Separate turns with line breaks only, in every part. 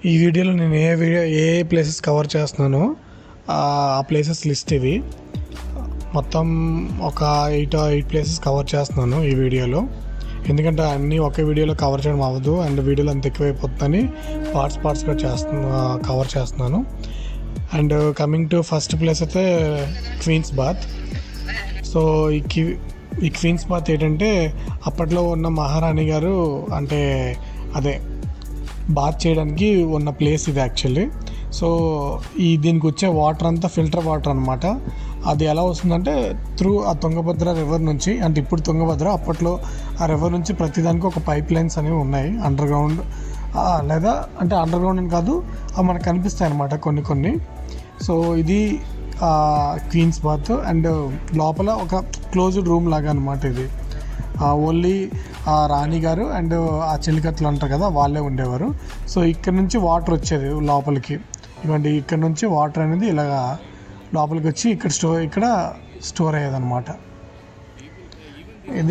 ఈ వీడియోలో నేను ఏ వీడియో ఏ ప్లేసెస్ కవర్ చేస్తున్నానో ఆ ప్లేసెస్ లిస్ట్ ఇది మొత్తం ఒక ఎయిట్ ఎయిట్ ప్లేసెస్ కవర్ చేస్తున్నాను ఈ వీడియోలో ఎందుకంటే అన్నీ ఒకే వీడియోలో కవర్ చేయడం అవ్వదు అండ్ వీడియోలో అంత ఎక్కువైపోతుందని పార్ట్స్ పార్ట్స్గా చేస్తున్నా కవర్ చేస్తున్నాను and coming to first place అయితే క్వీన్స్ బాత్ సో ఈ క్వీ ఈ క్వీన్స్ బాత్ ఏంటంటే అప్పట్లో ఉన్న మహారాణి గారు అంటే అదే బాత్ చేయడానికి ఉన్న ప్లేస్ ఇది యాక్చువల్లీ సో ఈ దీనికి వచ్చే వాటర్ అంతా ఫిల్టర్ వాటర్ అనమాట అది ఎలా వస్తుందంటే త్రూ ఆ తుంగభద్ర రివర్ నుంచి అంటే ఇప్పుడు తుంగభద్ర అప్పట్లో ఆ రివర్ నుంచి ప్రతిదానికి ఒక పైప్ లైన్స్ అనేవి ఉన్నాయి అండర్ గ్రౌండ్ లేదా అంటే అండర్ గ్రౌండ్ అని కాదు అవి మనకు కనిపిస్తాయి అనమాట కొన్ని కొన్ని సో ఇది క్వీన్స్ బాత్ అండ్ లోపల ఒక క్లోజ్డ్ రూమ్ లాగా అనమాట ఇది ఓన్లీ రాణి గారు అండ్ ఆ చెలికత్తులు అంటారు కదా వాళ్ళే ఉండేవారు సో ఇక్కడ నుంచి వాటర్ వచ్చేది లోపలికి ఇవ్వండి ఇక్కడ నుంచి వాటర్ అనేది ఇలాగా లోపలికి వచ్చి ఇక్కడ స్టోర్ ఇక్కడ స్టోర్ అయ్యేది అనమాట ఇది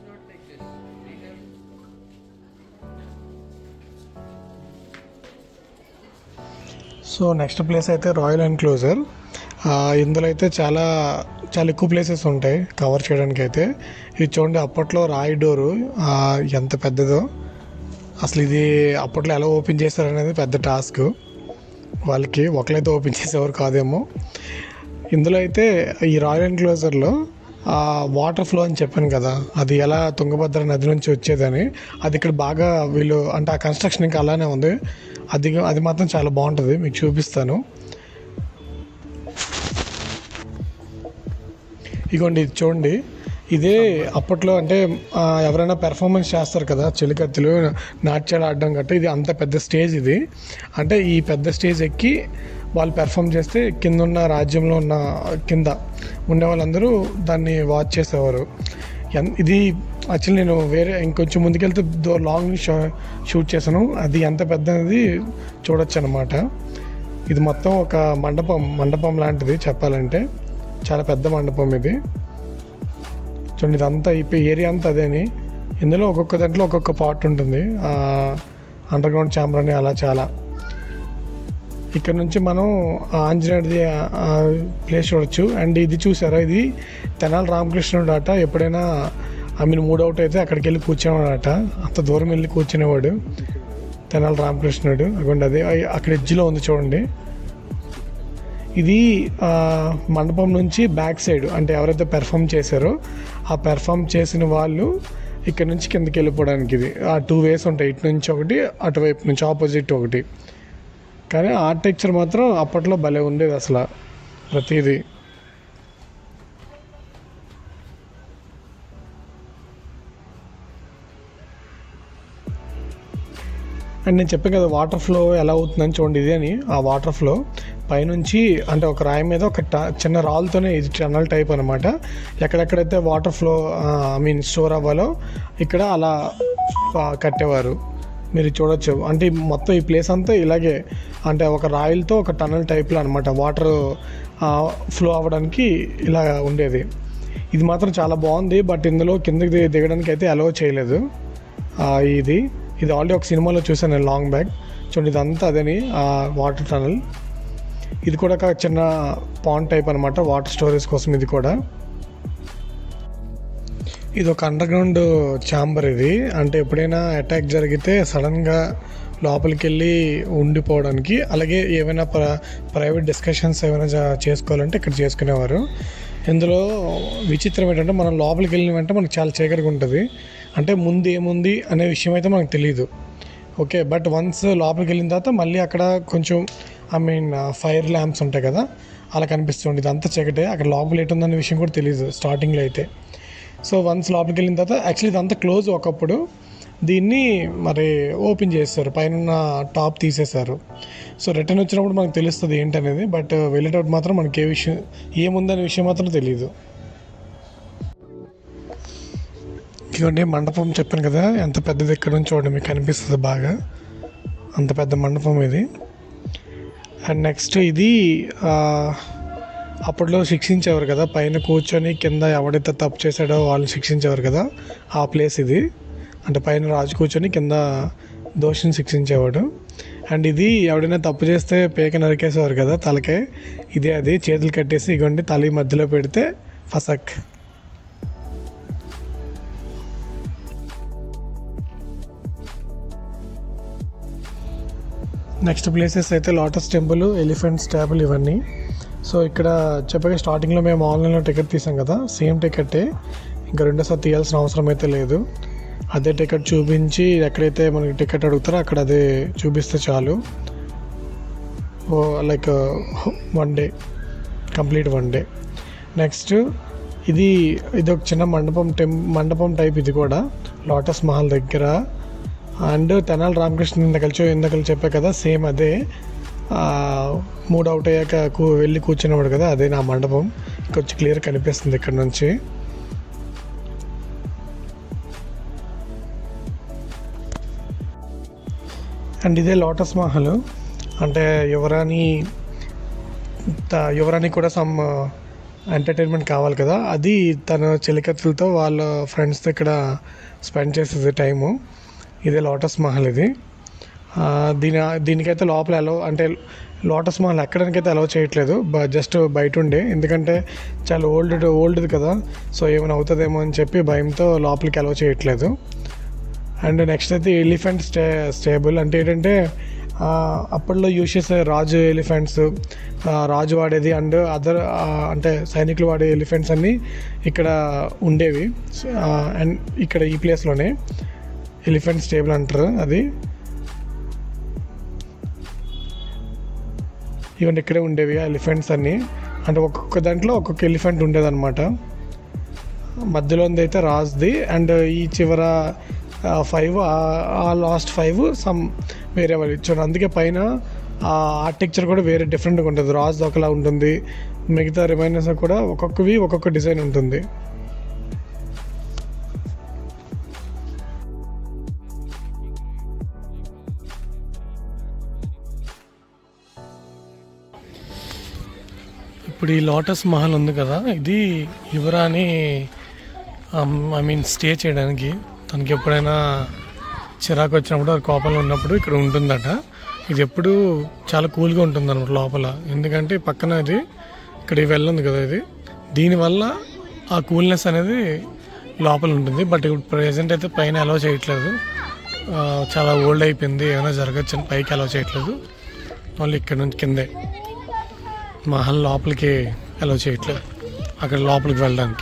సో నెక్స్ట్ ప్లేస్ అయితే రాయల్ ఎన్క్లోజర్ ఇందులో అయితే చాలా చాలా ఎక్కువ ప్లేసెస్ ఉంటాయి కవర్ చేయడానికి అయితే ఇది చూడండి అప్పట్లో రాయి డోరు ఆ, ఎంత పెద్దదో అసలు ఇది అప్పట్లో ఎలా ఓపెన్ చేశారనేది పెద్ద టాస్క్ వాళ్ళకి ఒకరైతే ఓపెన్ చేసేవారు కాదేమో ఇందులో అయితే ఈ రాయల్ ఎన్క్లోజర్లో వాటర్ ఫ్లో అని చెప్పాను కదా అది ఎలా తుంగభద్ర నది నుంచి వచ్చేదని అది ఇక్కడ బాగా వీళ్ళు అంటే ఆ కన్స్ట్రక్షన్ ఇంకా అలానే ఉంది అది అది మాత్రం చాలా బాగుంటుంది మీకు చూపిస్తాను ఇగోండి ఇది చూడండి ఇదే అప్పట్లో అంటే ఆ, ఎవరైనా పెర్ఫార్మెన్స్ చేస్తారు కదా చెలికత్తులు నాట్యాలు ఆడడం గట్రా ఇది అంత పెద్ద స్టేజ్ ఇది అంటే ఈ పెద్ద స్టేజ్ ఎక్కి వాళ్ళు పెర్ఫామ్ చేస్తే కింద ఉన్న రాజ్యంలో ఉన్న కింద ఉండే వాళ్ళందరూ దాన్ని వాచ్ చేసేవారు ఎన్- ఇది యాక్చువల్లీ నేను వేరే ఇంకొంచెం ముందుకెళ్తే దో లాంగ్ షా- షూట్ చేశాను అది ఎంత పెద్దది చూడొచ్చు అనమాట ఇది మొత్తం ఒక మండపం మండపం లాంటిది చెప్పాలంటే చాలా పెద్ద మండపం ఇది చూడండి ఇదంతా ఈ ఏరియా అంతా అదేని ఇందులో ఒక్కొక్క దాంట్లో ఒక్కొక్క పార్ట్ ఉంటుంది అండర్ గ్రౌండ్ ఛాంబర్ అని అలా చాలా ఇక్కడ నుంచి మనం ఆ ఆంజనేయుడిది ప్లేస్ చూడొచ్చు అండ్ ఇది చూసారా ఇది తెనాలి రామకృష్ణుడు అట ఎప్పుడైనా ఐ మీన్ మూడ్ అవుట్ అయితే అక్కడికి వెళ్ళి కూర్చునేవాడట అంత దూరం వెళ్ళి కూర్చునేవాడు తెనాలి రామకృష్ణుడు అక్కడ అదే అయ్- అక్కడ ఎడ్జ్లో ఉంది చూడండి ఇది ఆ, మండపం నుంచి బ్యాక్ సైడ్ అంటే ఎవరైతే పెర్ఫామ్ చేశారో ఆ పెర్ఫామ్ చేసిన వాళ్ళు ఇక్కడ నుంచి కిందకి వెళ్ళిపోవడానికి ఇది ఆ టూ వేస్ ఉంటాయి ఇటు నుంచి ఒకటి అటువైపు నుంచి ఆపోజిట్ ఒకటి కానీ ఆర్కిటెక్చర్ మాత్రం అప్పట్లో భలే ఉండేది అసలు ప్రతిదీ అండ్ నేను చెప్పాను కదా వాటర్ ఫ్లో ఎలా అవుతుందని చూడండి ఇది అని ఆ వాటర్ ఫ్లో పైనుంచి అంటే ఒక రాయి మీద ఒక ట- చిన్న రాళ్ళతోనే ఇది టనల్ టైప్ అనమాట ఎక్కడెక్కడైతే water flow I mean store అవ్వాలో ఇక్కడ అలా ఆ, కట్టేవారు మీరు చూడొచ్చు అంటే ఈ మొత్తం ఈ ప్లేస్ అంతా ఇలాగే అంటే ఒక రాయిలతో ఒక టనల్ టైప్లో అనమాట వాటర్ ఫ్లో అవ్వడానికి ఇలా ఉండేది ఇది మాత్రం చాలా బాగుంది బట్ ఇందులో కిందకి ది- దిగడానికి అయితే అలౌ చేయలేదు ఆ, ఇది ఇది ఆల్రెడీ ఒక సినిమాలో చూసాను నేను లాంగ్ బ్యాక్ చూడండి ఇదంతా అదని వాటర్ టనల్ ఇది కూడా ఒక చిన్న పాండ్ టైప్ అనమాట వాటర్ స్టోరేజ్ కోసం ఇది కూడా ఇది ఒక అండర్ గ్రౌండ్ ఛాంబర్ ఇది అంటే ఎప్పుడైనా అటాక్ జరిగితే సడన్గా లోపలికి వెళ్ళి ఉండిపోవడానికి అలాగే ఏమైనా ప్ర ప్రైవేట్ డిస్కషన్స్ ఏమైనా జా- చేసుకోవాలంటే ఇక్కడ చేసుకునేవారు ఇందులో విచిత్రం ఏంటంటే మనం లోపలికి వెళ్ళిన వెంటనే మనకు చాలా చీకటిగా ఉంటుంది అంటే ముందు ఏముంది అనే విషయం అయితే మనకు తెలియదు ఓకే బట్ వన్స్ లోపలికి వెళ్ళిన తర్వాత మళ్ళీ అక్కడ కొంచెం ఐ మీన్ ఫైర్ ల్యాంప్స్ ఉంటాయి కదా అలా కనిపిస్తుంది ఇదంతా చీకటే అక్కడ లోపల ఎటు ఉందనే విషయం కూడా తెలియదు స్టార్టింగ్లో అయితే సో వన్స్ లోపలికి వెళ్ళిన తర్వాత యాక్చువల్లీ ఇదంతా క్లోజ్ ఒకప్పుడు దీన్ని మరి ఓపెన్ చేస్తారు పైన టాప్ తీసేశారు సో రిటర్న్ వచ్చినప్పుడు మనకు తెలుస్తుంది ఏంటనేది బట్ వెళ్ళేటప్పుడు మాత్రం మనకి ఏ విషయం ఏముందనే విషయం మాత్రం తెలియదు ఇదిగోండి మండపం చెప్పాను కదా ఎంత పెద్దది ఇక్కడ నుంచి చూడండి మీకు కనిపిస్తుంది బాగా అంత పెద్ద మండపం ఇది అండ్ నెక్స్ట్ ఇది ఆ, అప్పట్లో శిక్షించేవారు కదా పైన కూర్చొని కింద ఎవడైతే తప్పు చేశాడో వాళ్ళని శిక్షించేవారు కదా ఆ ప్లేస్ ఇది అంటే పైన రాజు కూర్చొని కింద దోషిని శిక్షించేవాడు అండ్ ఇది ఎవడైనా తప్పు చేస్తే పేక నరికేసేవారు కదా తలకే ఇదే అది చేతులు కట్టేసి ఇగోండి తల ఈ మధ్యలో పెడితే ఫసక్ నెక్స్ట్ ప్లేసెస్ అయితే లోటస్ టెంపుల్ ఎలిఫెంట్ స్టాబుల్ ఇవన్నీ సో ఇక్కడ చెప్పగా స్టార్టింగ్లో మేము ఆన్లైన్లో టికెట్ తీసాం కదా సేమ్ టికెటే ఇంకా రెండోసారి తీయాల్సిన అవసరం అయితే లేదు అదే టికెట్ చూపించి ఎక్కడైతే మనకి టికెట్ అడుగుతారో అక్కడ అదే చూపిస్తే చాలు ఓ like one day complete one day next ఇది ఇది ఒక చిన్న మండపం టెం మండపం టైప్ ఇది కూడా లోటస్ మహల్ దగ్గర అండ్ తెనాలి రామకృష్ణ ఇందాక చూ- ఇందాక చెప్పా కదా సేమ్ అదే ఆ, మూడు అవుట్ అయ్యాక కూ వెళ్ళి కూర్చునేవాడు కదా అదే నా మండపం కొంచెం క్లియర్ కనిపిస్తుంది ఇక్కడ నుంచి అండ్ ఇదే లోటస్ మహల్ అంటే యువరాణి త- యువరాణి కూడా సమ్ ఎంటర్టైన్మెంట్ కావాలి కదా అది తన చెలికత్తులతో వాళ్ళ ఫ్రెండ్స్తో ఇక్కడ స్పెండ్ చేసేది టైము ఇదే లోటస్ మహల్ ఇది ఆ, దీని దీనికైతే లోపల అలౌ అంటే లోటస్ మహల్ ఎక్కడానికైతే అలౌ చేయట్లేదు బ- జస్ట్ బయట ఉండే ఎందుకంటే చాలా ఓల్డ్ ఓల్డ్ది కదా సో ఏమైనా అవుతుందేమో అని చెప్పి భయంతో లోపలికి అలౌ చేయట్లేదు అండ్ నెక్స్ట్ అయితే ఎలిఫెంట్ స్టే స్టేబుల్ అంటే ఏంటంటే ఆ, అప్పట్లో యూజ్ చేసే రాజు ఎలిఫెంట్స్ ఆ, రాజు వాడేది అండ్ అదర్ అంటే సైనికులు వాడే ఎలిఫెంట్స్ అన్నీ ఇక్కడ ఉండేవి అండ్ ఇక్కడ ఈ ప్లేస్లోనే ఎలిఫెంట్ స్టేబుల్ అంటారు అది ఈవెన్ ఇక్కడే ఉండేవి ఆ ఎలిఫెంట్స్ అన్నీ అంటే ఒక్కొక్క దాంట్లో ఒక్కొక్క ఎలిఫెంట్ ఉండేదన్నమాట మధ్యలో అయితే రాజ్ది అండ్ ఈ చివర ఫైవ్ ఆ లాస్ట్ ఫైవ్ సమ్ వేరే వాళ్ళు ఇచ్చారు అందుకే పైన ఆ ఆర్టిక్చర్ కూడా వేరే డిఫరెంట్గా ఉంటుంది రాజ్ ఒకలా ఉంటుంది మిగతా రిమైనర్స్ కూడా ఒక్కొక్కవి ఒక్కొక్క డిజైన్ ఉంటుంది ఇప్పుడు ఈ లోటస్ మహల్ ఉంది కదా ఇది యువరాణి ఐ మీన్ స్టే చేయడానికి తనకి ఎప్పుడైనా చిరాకు వచ్చినప్పుడు ఆ కోపంలో ఉన్నప్పుడు ఇక్కడ ఉంటుందట ఇది ఎప్పుడు చాలా కూల్గా ఉంటుంది అనమాట లోపల ఎందుకంటే పక్కన ఇది ఇక్కడ ఈ వెల్ ఉంది కదా ఇది దీనివల్ల ఆ కూల్నెస్ అనేది లోపల ఉంటుంది బట్ ఇప్పుడు ప్రజెంట్ అయితే పైన అలౌ చేయట్లేదు ఆ, చాలా ఓల్డ్ అయిపోయింది ఏమైనా జరగచ్చు అని పైకి అలౌ చేయట్లేదు మళ్ళీ ఇక్కడ నుంచి కిందే మహల్ లోపలికి అలౌ చేయట్లేదు అక్కడ లోపలికి వెళ్ళడానికి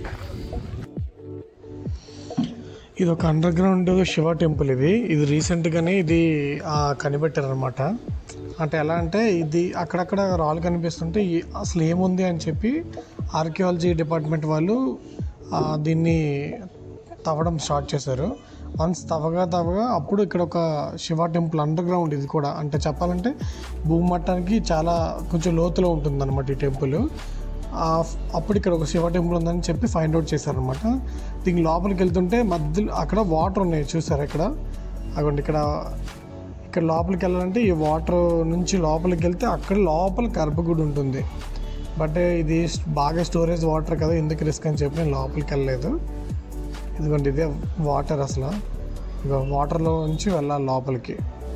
ఇది ఒక అండర్ గ్రౌండ్ శివ టెంపుల్ ఇది ఇది రీసెంట్గానే ఇది ఆ, కనిపెట్టారనమాట అంటే ఎలా అంటే ఇది అక్కడక్కడ రాళ్ళు కనిపిస్తుంటే ఈ- అసలు ఏముంది అని చెప్పి ఆర్కియాలజీ డిపార్ట్మెంట్ వాళ్ళు ఆ, దీన్ని తవ్వడం స్టార్ట్ చేశారు వన్స్ తవ్వగా తవ్వగా అప్పుడు ఇక్కడ ఒక శివ టెంపుల్ అండర్ గ్రౌండ్ ఇది కూడా అంటే చెప్పాలంటే భూమట్టానికి చాలా కొంచెం లోతులో ఉంటుంది అనమాట ఈ టెంపుల్ అప్పుడు ఇక్కడ ఒక శివ టెంపుల్ ఉందని చెప్పి ఫైండ్ అవుట్ చేశారనమాట దీనికి లోపలికి వెళ్తుంటే మధ్యలో అక్కడ వాటర్ ఉన్నాయి చూసారు ఇక్కడ అక్కడ ఇక్కడ ఇక్కడ లోపలికి వెళ్ళాలంటే ఈ వాటర్ నుంచి లోపలికి వెళ్తే అక్కడ లోపల గర్భగుడి ఉంటుంది బట్ ఇది బాగా స్టోరేజ్ వాటర్ కదా ఎందుకు రిస్క్ అని చెప్పి నేను లోపలికి వెళ్ళలేదు ఇదిగోండి ఇదే వాటర్ అసలు ఇక వాటర్లో నుంచి వెళ్ళాలి లోపలికి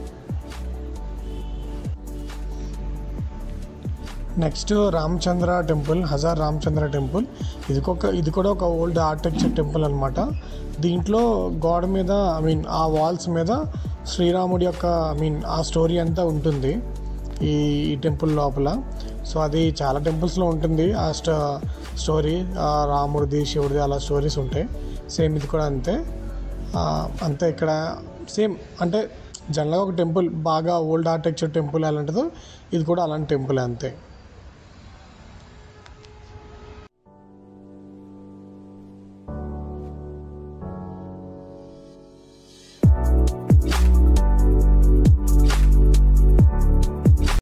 next Ramachandra temple Hazara Ramachandra temple ఇది ఒక ఇది కూడా ఒక ఓల్డ్ ఆర్కిటెక్చర్ టెంపుల్ అనమాట దీంట్లో గోడ మీద ఐ మీన్ ఆ వాల్స్ మీద శ్రీరాముడి యొక్క ఐ మీన్ ఆ స్టోరీ అంతా ఉంటుంది ఈ ఈ టెంపుల్ లోపల సో అది చాలా టెంపుల్స్లో ఉంటుంది ఆ స్టో స్టోరీ ఆ రాముడిది శివుడిది అలా స్టోరీస్ ఉంటాయి సేమ్ ఇది కూడా అంతే ఆ, అంతే ఇక్కడ సేమ్ అంటే జనరల్గా ఒక టెంపుల్ బాగా ఓల్డ్ ఆర్కిటెక్చర్ టెంపుల్ అలాంటిదో ఇది కూడా అలాంటి టెంపుల్ అంతే